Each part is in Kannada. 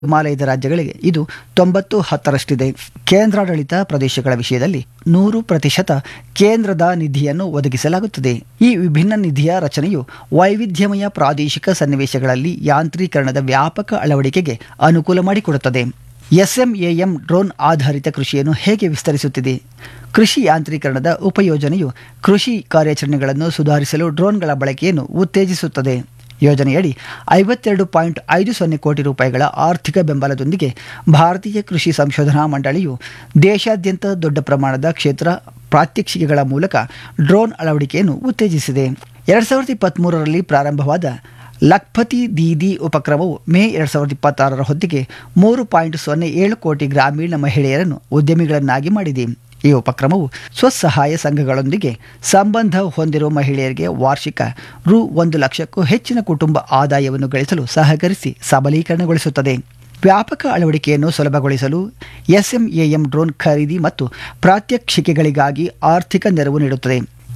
ಹಿಮಾಲಯದ ರಾಜ್ಯಗಳಿಗೆ ಇದು ತೊಂಬತ್ತು ಹತ್ತರಷ್ಟಿದೆ ಕೇಂದ್ರಾಡಳಿತ ಪ್ರದೇಶಗಳ ವಿಷಯದಲ್ಲಿ ನೂರು ಪ್ರತಿಶತ ಕೇಂದ್ರದ ನಿಧಿಯನ್ನು ಒದಗಿಸಲಾಗುತ್ತದೆ ಈ ವಿಭಿನ್ನ ನಿಧಿಯ ರಚನೆಯು ವೈವಿಧ್ಯಮಯ ಪ್ರಾದೇಶಿಕ ಸನ್ನಿವೇಶಗಳಲ್ಲಿ ಯಾಂತ್ರೀಕರಣದ ವ್ಯಾಪಕ ಅಳವಡಿಕೆಗೆ ಅನುಕೂಲ ಮಾಡಿಕೊಡುತ್ತದೆ ಎಸ್ಎಂಎಎಂ ಡ್ರೋನ್ ಆಧಾರಿತ ಕೃಷಿಯನ್ನು ಹೇಗೆ ವಿಸ್ತರಿಸುತ್ತಿದೆ ಕೃಷಿ ಯಾಂತ್ರೀಕರಣದ ಉಪಯೋಜನೆಯು ಕೃಷಿ ಕಾರ್ಯಾಚರಣೆಗಳನ್ನು ಸುಧಾರಿಸಲು ಡ್ರೋನ್ಗಳ ಬಳಕೆಯನ್ನು ಉತ್ತೇಜಿಸುತ್ತದೆ ಯೋಜನೆಯಡಿ ಐವತ್ತೆರಡು ಪಾಯಿಂಟ್ ಐದು ಸೊನ್ನೆ ಕೋಟಿ ರೂಪಾಯಿಗಳ ಆರ್ಥಿಕ ಬೆಂಬಲದೊಂದಿಗೆ ಭಾರತೀಯ ಕೃಷಿ ಸಂಶೋಧನಾ ಮಂಡಳಿಯು ದೇಶಾದ್ಯಂತ ದೊಡ್ಡ ಪ್ರಮಾಣದ ಕ್ಷೇತ್ರ ಪ್ರಾತ್ಯಕ್ಷಿಕೆಗಳ ಮೂಲಕ ಡ್ರೋನ್ ಅಳವಡಿಕೆಯನ್ನು ಉತ್ತೇಜಿಸಿದೆ ಎರಡು ಸಾವಿರದ ಇಪ್ಪತ್ತ್ಮೂರರಲ್ಲಿ ಪ್ರಾರಂಭವಾದ ಲಖ್ಪತಿ ದೀದಿ ಉಪಕ್ರಮವು ಮೇ ಎರಡು ಸಾವಿರದ ಇಪ್ಪತ್ತಾರರ ಹೊತ್ತಿಗೆ ಮೂರು ಪಾಯಿಂಟ್ ಸೊನ್ನೆ ಏಳು ಕೋಟಿ ಗ್ರಾಮೀಣ ಮಹಿಳೆಯರನ್ನು ಉದ್ಯಮಿಗಳನ್ನಾಗಿ ಮಾಡಿದೆ ಈ ಉಪಕ್ರಮವು ಸ್ವಸಹಾಯ ಸಂಘಗಳೊಂದಿಗೆ ಸಂಬಂಧ ಹೊಂದಿರುವ ಮಹಿಳೆಯರಿಗೆ ವಾರ್ಷಿಕ ರು ಒಂದು ಲಕ್ಷಕ್ಕೂ ಹೆಚ್ಚಿನ ಕುಟುಂಬ ಆದಾಯವನ್ನು ಗಳಿಸಲು ಸಹಕರಿಸಿ ಸಬಲೀಕರಣಗೊಳಿಸುತ್ತದೆ ವ್ಯಾಪಕ ಅಳವಡಿಕೆಯನ್ನು ಸುಲಭಗೊಳಿಸಲು ಎಸ್ಎಂಎಎಂ ಡ್ರೋನ್ ಖರೀದಿ ಮತ್ತು ಪ್ರಾತ್ಯಕ್ಷಿಕೆಗಳಿಗಾಗಿ ಆರ್ಥಿಕ ನೆರವು ನೀಡುತ್ತದೆ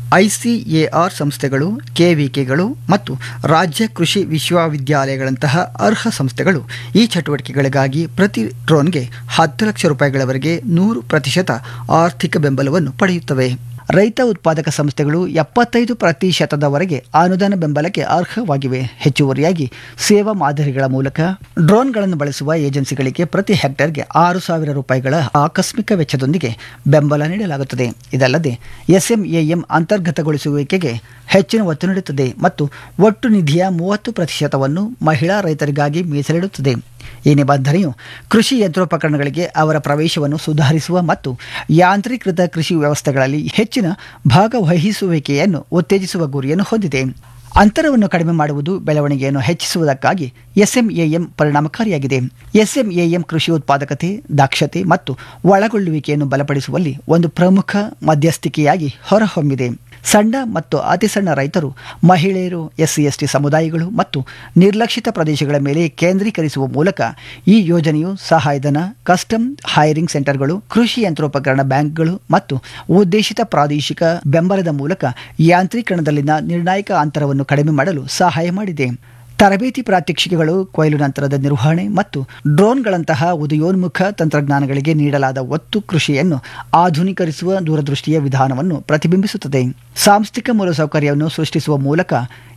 ಐಸಿಎಆರ್ ಸಂಸ್ಥೆಗಳು ಕೆವಿಕೆಗಳು ಮತ್ತು ರಾಜ್ಯ ಕೃಷಿ ವಿಶ್ವವಿದ್ಯಾಲಯಗಳಂತಹ ಅರ್ಹ ಸಂಸ್ಥೆಗಳು ಈ ಚಟುವಟಿಕೆಗಳಿಗಾಗಿ ಪ್ರತಿ ಡ್ರೋನ್ಗೆ ಹತ್ತು ಲಕ್ಷ ರೂಪಾಯಿಗಳವರೆಗೆ ನೂರು ಪ್ರತಿಶತ ಆರ್ಥಿಕ ಬೆಂಬಲವನ್ನು ಪಡೆಯುತ್ತವೆ ರೈತ ಉತ್ಪಾದಕ ಸಂಸ್ಥೆಗಳು ಎಪ್ಪತ್ತೈದು ಪ್ರತಿಶತದವರೆಗೆ ಅನುದಾನ ಬೆಂಬಲಕ್ಕೆ ಅರ್ಹವಾಗಿವೆ ಹೆಚ್ಚುವರಿಯಾಗಿ ಸೇವಾ ಮಾದರಿಗಳ ಮೂಲಕ ಡ್ರೋನ್ಗಳನ್ನು ಬಳಸುವ ಏಜೆನ್ಸಿಗಳಿಗೆ ಪ್ರತಿ ಹೆಕ್ಟೇರ್ಗೆ ಆರು ಸಾವಿರ ರೂಪಾಯಿಗಳ ಆಕಸ್ಮಿಕ ವೆಚ್ಚದೊಂದಿಗೆ ಬೆಂಬಲ ನೀಡಲಾಗುತ್ತದೆ ಇದಲ್ಲದೆ ಎಸ್ಎಂಎಎಂ ಅಂತರ್ಗತಗೊಳಿಸುವಿಕೆಗೆ ಹೆಚ್ಚಿನ ಒತ್ತು ನೀಡುತ್ತದೆ ಮತ್ತು ಒಟ್ಟು ನಿಧಿಯ ಮೂವತ್ತು ಪ್ರತಿಶತವನ್ನು ಮಹಿಳಾ ರೈತರಿಗಾಗಿ ಮೀಸಲಿಡುತ್ತದೆ ಈ ನಿಬಂಧನೆಯು ಕೃಷಿ ಯಂತ್ರೋಪಕರಣಗಳಿಗೆ ಅವರ ಪ್ರವೇಶವನ್ನು ಸುಧಾರಿಸುವ ಮತ್ತು ಯಾಂತ್ರೀಕೃತ ಕೃಷಿ ವ್ಯವಸ್ಥೆಗಳಲ್ಲಿ ಹೆಚ್ಚಿನ ಭಾಗವಹಿಸುವಿಕೆಯನ್ನು ಉತ್ತೇಜಿಸುವ ಗುರಿಯನ್ನು ಹೊಂದಿದೆ ಅಂತರವನ್ನು ಕಡಿಮೆ ಮಾಡುವುದು ಬೆಳವಣಿಗೆಯನ್ನು ಹೆಚ್ಚಿಸುವುದಕ್ಕಾಗಿ ಎಸ್ಎಂಎಎಂ ಪರಿಣಾಮಕಾರಿಯಾಗಿದೆ ಎಸ್ಎಂಎಎಂ ಕೃಷಿ ಉತ್ಪಾದಕತೆ ದಕ್ಷತೆ ಮತ್ತು ಒಳಗೊಳ್ಳುವಿಕೆಯನ್ನು ಬಲಪಡಿಸುವಲ್ಲಿ ಒಂದು ಪ್ರಮುಖ ಮಧ್ಯಸ್ಥಿಕೆಯಾಗಿ ಹೊರಹೊಮ್ಮಿದೆ ಸಣ್ಣ ಮತ್ತು ಅತಿ ಸಣ್ಣ ರೈತರು ಮಹಿಳೆಯರು ಎಸ್ಸಿ ಎಸ್ಟಿ ಸಮುದಾಯಗಳು ಮತ್ತು ನಿರ್ಲಕ್ಷಿತ ಪ್ರದೇಶಗಳ ಮೇಲೆ ಕೇಂದ್ರೀಕರಿಸುವ ಮೂಲಕ ಈ ಯೋಜನೆಯು ಸಹಾಯಧನ ಕಸ್ಟಮ್ ಹೈರಿಂಗ್ ಸೆಂಟರ್ಗಳು ಕೃಷಿ ಯಂತ್ರೋಪಕರಣ ಬ್ಯಾಂಕ್ಗಳು ಮತ್ತು ಉದ್ದೇಶಿತ ಪ್ರಾದೇಶಿಕ ಬೆಂಬಲದ ಮೂಲಕ ಯಾಂತ್ರೀಕರಣದಲ್ಲಿನ ನಿರ್ಣಾಯಕ ಅಂತರವನ್ನು ಕಡಿಮೆ ಮಾಡಲು ಸಹಾಯ ಮಾಡಿದೆ ತರಬೇತಿ ಪ್ರಾತ್ಯಕ್ಷಿಕೆಗಳು ಕೊಯ್ಲು ನಂತರದ ನಿರ್ವಹಣೆ ಮತ್ತು ಡ್ರೋನ್ಗಳಂತಹ ಉದಯೋನ್ಮುಖ ತಂತ್ರಜ್ಞಾನಗಳಿಗೆ ನೀಡಲಾದ ಒತ್ತು ಕೃಷಿಯನ್ನು ಆಧುನೀಕರಿಸುವ ದೂರದೃಷ್ಟಿಯ ವಿಧಾನವನ್ನು ಪ್ರತಿಬಿಂಬಿಸುತ್ತದೆ ಸಾಂಸ್ಥಿಕ ಮೂಲಸೌಕರ್ಯವನ್ನು ಸೃಷ್ಟಿಸುವ ಮೂಲಕ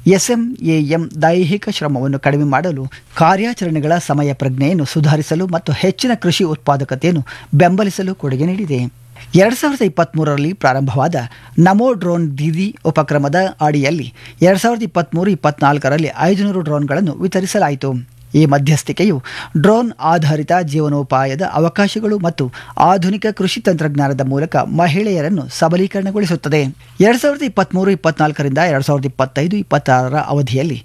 ಎಸ್ಎಂಎಎಂ ದೈಹಿಕ ಶ್ರಮವನ್ನು ಕಡಿಮೆ ಮಾಡಲು ಕಾರ್ಯಾಚರಣೆಗಳ ಸಮಯ ಪ್ರಜ್ಞೆಯನ್ನು ಸುಧಾರಿಸಲು ಮತ್ತು ಹೆಚ್ಚಿನ ಕೃಷಿ ಉತ್ಪಾದಕತೆಯನ್ನು ಬೆಂಬಲಿಸಲು ಕೊಡುಗೆ ನೀಡಿದೆ ಎರಡು ಸಾವಿರದ ಇಪ್ಪತ್ತ್ಮೂರರಲ್ಲಿ ಪ್ರಾರಂಭವಾದ ನಮೋ ಡ್ರೋನ್ ದೀದಿ ಉಪಕ್ರಮದ ಅಡಿಯಲ್ಲಿ ಎರಡು ಸಾವಿರದ ಇಪ್ಪತ್ತ್ಮೂರು ಇಪ್ಪತ್ನಾಲ್ಕರಲ್ಲಿ ಐದುನೂರು ಡ್ರೋನ್ಗಳನ್ನು ವಿತರಿಸಲಾಯಿತು ಈ ಮಧ್ಯಸ್ಥಿಕೆಯು ಡ್ರೋನ್ ಆಧಾರಿತ ಜೀವನೋಪಾಯದ ಅವಕಾಶಗಳು ಮತ್ತು ಆಧುನಿಕ ಕೃಷಿ ತಂತ್ರಜ್ಞಾನದ ಮೂಲಕ ಮಹಿಳೆಯರನ್ನು ಸಬಲೀಕರಣಗೊಳಿಸುತ್ತದೆ ಎರಡು ಸಾವಿರದ ಇಪ್ಪತ್ತ್ಮೂರು ಇಪ್ಪತ್ನಾಲ್ಕರಿಂದ ಎರಡು ಸಾವಿರದ ಇಪ್ಪತ್ತೈದು ಇಪ್ಪತ್ತಾರರ ಅವಧಿಯಲ್ಲಿ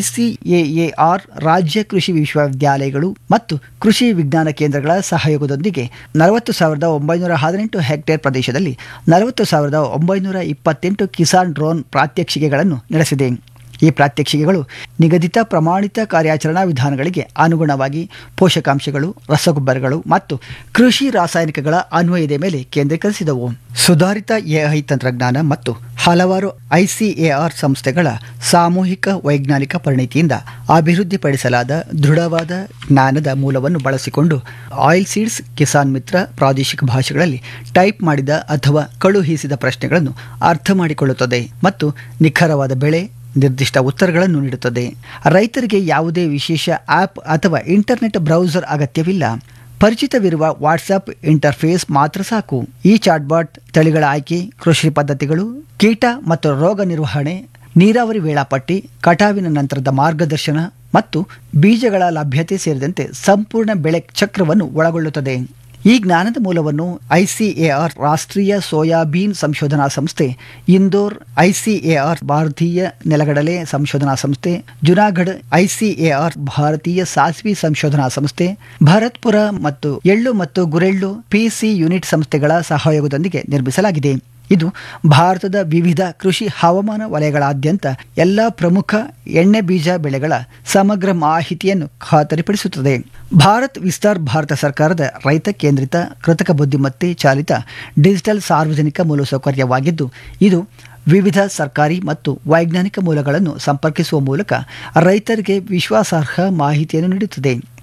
ಐಸಿಎಎಆರ್ ರಾಜ್ಯ ಕೃಷಿ ವಿಶ್ವವಿದ್ಯಾಲಯಗಳು ಮತ್ತು ಕೃಷಿ ವಿಜ್ಞಾನ ಕೇಂದ್ರಗಳ ಸಹಯೋಗದೊಂದಿಗೆ ನಲವತ್ತು ಸಾವಿರದ ಒಂಬೈನೂರ ಹದಿನೆಂಟು ಹೆಕ್ಟೇರ್ ಪ್ರದೇಶದಲ್ಲಿ ನಲವತ್ತು ಸಾವಿರದ ಒಂಬೈನೂರ ಇಪ್ಪತ್ತೆಂಟು ಕಿಸಾನ್ ಡ್ರೋನ್ ಪ್ರಾತ್ಯಕ್ಷಿಕೆಗಳನ್ನು ನಡೆಸಿದೆ ಈ ಪ್ರಾತ್ಯಕ್ಷಿಕೆಗಳು ನಿಗದಿತ ಪ್ರಮಾಣಿತ ಕಾರ್ಯಾಚರಣಾ ವಿಧಾನಗಳಿಗೆ ಅನುಗುಣವಾಗಿ ಪೋಷಕಾಂಶಗಳು ರಸಗೊಬ್ಬರಗಳು ಮತ್ತು ಕೃಷಿ ರಾಸಾಯನಿಕಗಳ ಅನ್ವಯದ ಮೇಲೆ ಕೇಂದ್ರೀಕರಿಸಿದವು ಸುಧಾರಿತ ಎಐ ತಂತ್ರಜ್ಞಾನ ಮತ್ತು ಹಲವಾರು ಐಸಿಎಆರ್ ಸಂಸ್ಥೆಗಳ ಸಾಮೂಹಿಕ ವೈಜ್ಞಾನಿಕ ಪರಿಣಿತಿಯಿಂದ ಅಭಿವೃದ್ಧಿಪಡಿಸಲಾದ ದೃಢವಾದ ಜ್ಞಾನದ ಮೂಲವನ್ನು ಬಳಸಿಕೊಂಡು ಆಯಿಲ್ ಸೀಡ್ಸ್ ಕಿಸಾನ್ ಮಿತ್ರ ಪ್ರಾದೇಶಿಕ ಭಾಷೆಗಳಲ್ಲಿ ಟೈಪ್ ಮಾಡಿದ ಅಥವಾ ಕಳುಹಿಸಿದ ಪ್ರಶ್ನೆಗಳನ್ನು ಅರ್ಥ ಮಾಡಿಕೊಳ್ಳುತ್ತದೆ ಮತ್ತು ನಿಖರವಾದ ಬೆಳೆ ನಿರ್ದಿಷ್ಟ ಉತ್ತರಗಳನ್ನು ನೀಡುತ್ತದೆ ರೈತರಿಗೆ ಯಾವುದೇ ವಿಶೇಷ ಆ್ಯಪ್ ಅಥವಾ ಇಂಟರ್ನೆಟ್ ಬ್ರೌಸರ್ ಅಗತ್ಯವಿಲ್ಲ ಪರಿಚಿತವಿರುವ ವಾಟ್ಸಪ್ ಇಂಟರ್ಫೇಸ್ ಮಾತ್ರ ಸಾಕು ಈ ಚಾಟ್ಬಾಟ್ ತಳಿಗಳ ಆಯ್ಕೆ ಕೃಷಿ ಪದ್ಧತಿಗಳು ಕೀಟ ಮತ್ತು ರೋಗ ನಿರ್ವಹಣೆ ನೀರಾವರಿ ವೇಳಾಪಟ್ಟಿ ಕಟಾವಿನ ನಂತರದ ಮಾರ್ಗದರ್ಶನ ಮತ್ತು ಬೀಜಗಳ ಲಭ್ಯತೆ ಸೇರಿದಂತೆ ಸಂಪೂರ್ಣ ಬೆಳೆ ಚಕ್ರವನ್ನು ಒಳಗೊಳ್ಳುತ್ತದೆ ಈ ಜ್ಞಾನದ ಮೂಲವನ್ನು ಐಸಿಎಆರ್ ರಾಷ್ಟ್ರೀಯ ಸೋಯಾಬೀನ್ ಸಂಶೋಧನಾ ಸಂಸ್ಥೆ ಇಂದೋರ್ ಐಸಿಎಆರ್ ಭಾರತೀಯ ನೆಲಗಡಲೆ ಸಂಶೋಧನಾ ಸಂಸ್ಥೆ ಜುನಾಗಢ್ ಐಸಿಎಆರ್ ಭಾರತೀಯ ಸಾಸ್ವಿ ಸಂಶೋಧನಾ ಸಂಸ್ಥೆ ಭರತ್ಪುರ ಮತ್ತು ಎಳ್ಳು ಮತ್ತು ಗುರೆಳ್ಳು ಪಿಸಿ ಯೂನಿಟ್ ಸಂಸ್ಥೆಗಳ ಸಹಯೋಗದೊಂದಿಗೆ ನಿರ್ಮಿಸಲಾಗಿದೆ ಇದು ಭಾರತದ ವಿವಿಧ ಕೃಷಿ ಹವಾಮಾನ ವಲಯಗಳಾದ್ಯಂತ ಎಲ್ಲ ಪ್ರಮುಖ ಎಣ್ಣೆ ಬೀಜ ಬೆಳೆಗಳ ಸಮಗ್ರ ಮಾಹಿತಿಯನ್ನು ಖಾತರಿಪಡಿಸುತ್ತದೆ ಭಾರತ್ ವಿಸ್ತಾರ್ ಭಾರತ ಸರ್ಕಾರದ ರೈತ ಕೇಂದ್ರಿತ ಕೃತಕ ಬುದ್ಧಿಮತ್ತೆ ಚಾಲಿತ ಡಿಜಿಟಲ್ ಸಾರ್ವಜನಿಕ ಮೂಲಸೌಕರ್ಯವಾಗಿದ್ದು ಇದು ವಿವಿಧ ಸರ್ಕಾರಿ ಮತ್ತು ವೈಜ್ಞಾನಿಕ ಮೂಲಗಳನ್ನು ಸಂಪರ್ಕಿಸುವ ಮೂಲಕ ರೈತರಿಗೆ ವಿಶ್ವಾಸಾರ್ಹ ಮಾಹಿತಿಯನ್ನು ನೀಡುತ್ತದೆ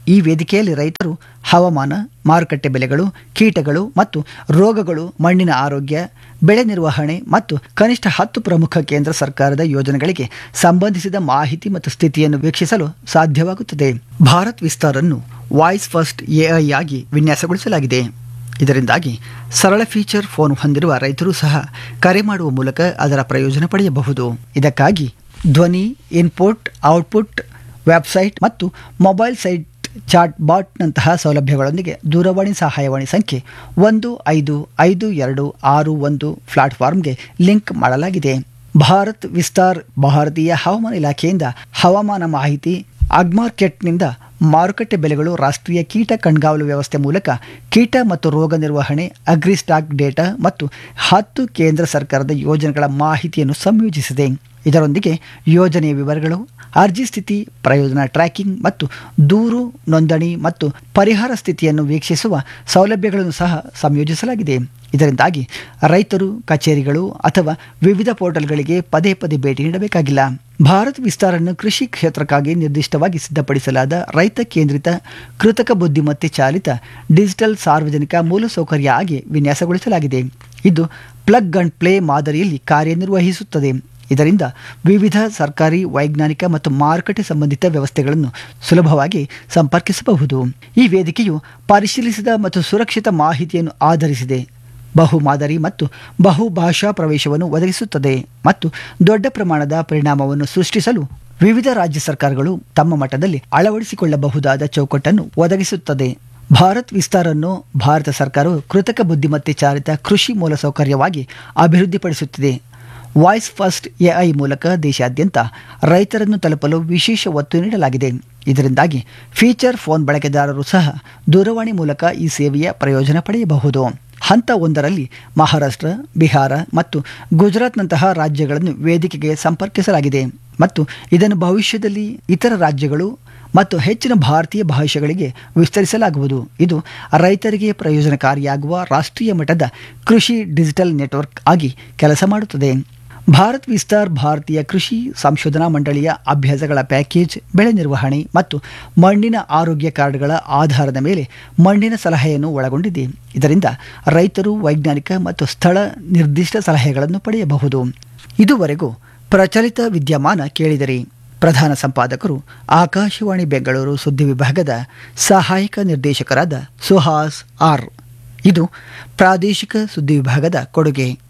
ಈ ವೇದಿಕೆಯಲ್ಲಿ ರೈತರು ಹವಾಮಾನ ಮಾರುಕಟ್ಟೆ ಬೆಲೆಗಳು ಕೀಟಗಳು ಮತ್ತು ರೋಗಗಳು ಮಣ್ಣಿನ ಆರೋಗ್ಯ ಬೆಳೆ ನಿರ್ವಹಣೆ ಮತ್ತು ಕನಿಷ್ಠ ಹತ್ತು ಪ್ರಮುಖ ಕೇಂದ್ರ ಸರ್ಕಾರದ ಯೋಜನೆಗಳಿಗೆ ಸಂಬಂಧಿಸಿದ ಮಾಹಿತಿ ಮತ್ತು ಸ್ಥಿತಿಯನ್ನು ವೀಕ್ಷಿಸಲು ಸಾಧ್ಯವಾಗುತ್ತದೆ ಭಾರತ್ ವಿಸ್ತಾರನ್ನು ವಾಯ್ಸ್ ಫಸ್ಟ್ ಎಐ ಆಗಿ ವಿನ್ಯಾಸಗೊಳಿಸಲಾಗಿದೆ ಇದರಿಂದಾಗಿ ಸರಳ ಫೀಚರ್ ಫೋನ್ ಹೊಂದಿರುವ ರೈತರು ಸಹ ಕರೆ ಮಾಡುವ ಮೂಲಕ ಅದರ ಪ್ರಯೋಜನ ಪಡೆಯಬಹುದು ಇದಕ್ಕಾಗಿ ಧ್ವನಿ ಇನ್ಪುಟ್ ಔಟ್ಪುಟ್ ವೆಬ್ಸೈಟ್ ಮತ್ತು ಮೊಬೈಲ್ ಸೈಟ್ ಚಾಟ್ ಬಾಟ್ನಂತಹ ಸೌಲಭ್ಯಗಳೊಂದಿಗೆ ದೂರವಾಣಿ ಸಹಾಯವಾಣಿ ಸಂಖ್ಯೆ ಒಂದು ಐದು ಐದು ಎರಡು ಆರು ಒಂದು ಪ್ಲಾಟ್ಫಾರ್ಮ್ಗೆ ಲಿಂಕ್ ಮಾಡಲಾಗಿದೆ ಭಾರತ್ ವಿಸ್ತಾರ್ ಭಾರತೀಯ ಹವಾಮಾನ ಇಲಾಖೆಯಿಂದ ಹವಾಮಾನ ಮಾಹಿತಿ ಅಗ್ಮಾರ್ಕೆಟ್ನಿಂದ ಮಾರುಕಟ್ಟೆ ಬೆಲೆಗಳು ರಾಷ್ಟ್ರೀಯ ಕೀಟ ಕಣ್ಗಾವಲು ವ್ಯವಸ್ಥೆ ಮೂಲಕ ಕೀಟ ಮತ್ತು ರೋಗ ನಿರ್ವಹಣೆ ಅಗ್ರಿಸ್ಟಾಕ್ ಡೇಟಾ ಮತ್ತು ಹತ್ತು ಕೇಂದ್ರ ಸರ್ಕಾರದ ಯೋಜನೆಗಳ ಮಾಹಿತಿಯನ್ನು ಸಂಯೋಜಿಸಿದೆ ಇದರೊಂದಿಗೆ ಯೋಜನೆಯ ವಿವರಗಳು ಅರ್ಜಿ ಸ್ಥಿತಿ ಪ್ರಯೋಜನ ಟ್ರ್ಯಾಕಿಂಗ್ ಮತ್ತು ದೂರು ನೋಂದಣಿ ಮತ್ತು ಪರಿಹಾರ ಸ್ಥಿತಿಯನ್ನು ವೀಕ್ಷಿಸುವ ಸೌಲಭ್ಯಗಳನ್ನು ಸಹ ಸಂಯೋಜಿಸಲಾಗಿದೆ ಇದರಿಂದಾಗಿ ರೈತರು ಕಚೇರಿಗಳು ಅಥವಾ ವಿವಿಧ ಪೋರ್ಟಲ್ಗಳಿಗೆ ಪದೇ ಪದೇ ಭೇಟಿ ನೀಡಬೇಕಾಗಿಲ್ಲ ಭಾರತ್ ವಿಸ್ತಾರನ್ನು ಕೃಷಿ ಕ್ಷೇತ್ರಕ್ಕಾಗಿ ನಿರ್ದಿಷ್ಟವಾಗಿ ಸಿದ್ಧಪಡಿಸಲಾದ ರೈತ ಕೇಂದ್ರಿತ ಕೃತಕ ಬುದ್ಧಿಮತ್ತೆ ಚಾಲಿತ ಡಿಜಿಟಲ್ ಸಾರ್ವಜನಿಕ ಮೂಲಸೌಕರ್ಯ ಆಗಿ ವಿನ್ಯಾಸಗೊಳಿಸಲಾಗಿದೆ ಇದು ಪ್ಲಗ್ ಅಂಡ್ ಪ್ಲೇ ಮಾದರಿಯಲ್ಲಿ ಕಾರ್ಯನಿರ್ವಹಿಸುತ್ತದೆ ಇದರಿಂದ ವಿವಿಧ ಸರ್ಕಾರಿ ವೈಜ್ಞಾನಿಕ ಮತ್ತು ಮಾರುಕಟ್ಟೆ ಸಂಬಂಧಿತ ವ್ಯವಸ್ಥೆಗಳನ್ನು ಸುಲಭವಾಗಿ ಸಂಪರ್ಕಿಸಬಹುದು ಈ ವೇದಿಕೆಯು ಪರಿಶೀಲಿಸಿದ ಮತ್ತು ಸುರಕ್ಷಿತ ಮಾಹಿತಿಯನ್ನು ಆಧರಿಸಿದೆ ಬಹು ಮಾದರಿ ಮತ್ತು ಬಹು ಭಾಷಾ ಪ್ರವೇಶವನ್ನು ಒದಗಿಸುತ್ತದೆ ಮತ್ತು ದೊಡ್ಡ ಪ್ರಮಾಣದ ಪರಿಣಾಮವನ್ನು ಸೃಷ್ಟಿಸಲು ವಿವಿಧ ರಾಜ್ಯ ಸರ್ಕಾರಗಳು ತಮ್ಮ ಮಟ್ಟದಲ್ಲಿ ಅಳವಡಿಸಿಕೊಳ್ಳಬಹುದಾದ ಚೌಕಟ್ಟನ್ನು ಒದಗಿಸುತ್ತದೆ ಭಾರತ್ ವಿಸ್ತಾರನ್ನು ಭಾರತ ಸರ್ಕಾರವು ಕೃತಕ ಬುದ್ಧಿಮತ್ತೆ ಚಾಲಿತ ಕೃಷಿ ಮೂಲಸೌಕರ್ಯವಾಗಿ ಅಭಿವೃದ್ಧಿಪಡಿಸುತ್ತಿದೆ ವಾಯ್ಸ್ ಫಸ್ಟ್ ಎಐ ಮೂಲಕ ದೇಶಾದ್ಯಂತ ರೈತರನ್ನು ತಲುಪಲು ವಿಶೇಷ ಒತ್ತು ನೀಡಲಾಗಿದೆ ಇದರಿಂದಾಗಿ ಫೀಚರ್ ಫೋನ್ ಬಳಕೆದಾರರು ಸಹ ದೂರವಾಣಿ ಮೂಲಕ ಈ ಸೇವೆಯ ಪ್ರಯೋಜನ ಪಡೆಯಬಹುದು ಹಂತ ಒಂದರಲ್ಲಿ ಮಹಾರಾಷ್ಟ್ರ ಬಿಹಾರ ಮತ್ತು ಗುಜರಾತ್ನಂತಹ ರಾಜ್ಯಗಳನ್ನು ವೇದಿಕೆಗೆ ಸಂಪರ್ಕಿಸಲಾಗಿದೆ ಮತ್ತು ಇದನ್ನು ಭವಿಷ್ಯದಲ್ಲಿ ಇತರ ರಾಜ್ಯಗಳು ಮತ್ತು ಹೆಚ್ಚಿನ ಭಾರತೀಯ ಭಾಷೆಗಳಿಗೆ ವಿಸ್ತರಿಸಲಾಗುವುದು ಇದು ರೈತರಿಗೆ ಪ್ರಯೋಜನಕಾರಿಯಾಗುವ ರಾಷ್ಟ್ರೀಯ ಮಟ್ಟದ ಕೃಷಿ ಡಿಜಿಟಲ್ ನೆಟ್ವರ್ಕ್ ಆಗಿ ಕೆಲಸ ಮಾಡುತ್ತದೆ ಭಾರತ್ ವಿಸ್ತಾರ್ ಭಾರತೀಯ ಕೃಷಿ ಸಂಶೋಧನಾ ಮಂಡಳಿಯ ಅಭ್ಯಾಸಗಳ ಪ್ಯಾಕೇಜ್ ಬೆಳೆ ನಿರ್ವಹಣೆ ಮತ್ತು ಮಣ್ಣಿನ ಆರೋಗ್ಯ ಕಾರ್ಡ್ಗಳ ಆಧಾರದ ಮೇಲೆ ಮಣ್ಣಿನ ಸಲಹೆಯನ್ನು ಒಳಗೊಂಡಿದೆ ಇದರಿಂದ ರೈತರು ವೈಜ್ಞಾನಿಕ ಮತ್ತು ಸ್ಥಳ ನಿರ್ದಿಷ್ಟ ಸಲಹೆಗಳನ್ನು ಪಡೆಯಬಹುದು ಇದುವರೆಗೂ ಪ್ರಚಲಿತ ವಿದ್ಯಮಾನ ಕೇಳಿದಿರಿ ಪ್ರಧಾನ ಸಂಪಾದಕರು ಆಕಾಶವಾಣಿ ಬೆಂಗಳೂರು ಸುದ್ದಿ ವಿಭಾಗದ ಸಹಾಯಕ ನಿರ್ದೇಶಕರಾದ ಸುಹಾಸ್ ಆರ್ ಇದು ಪ್ರಾದೇಶಿಕ ಸುದ್ದಿ ವಿಭಾಗದ ಕೊಡುಗೆ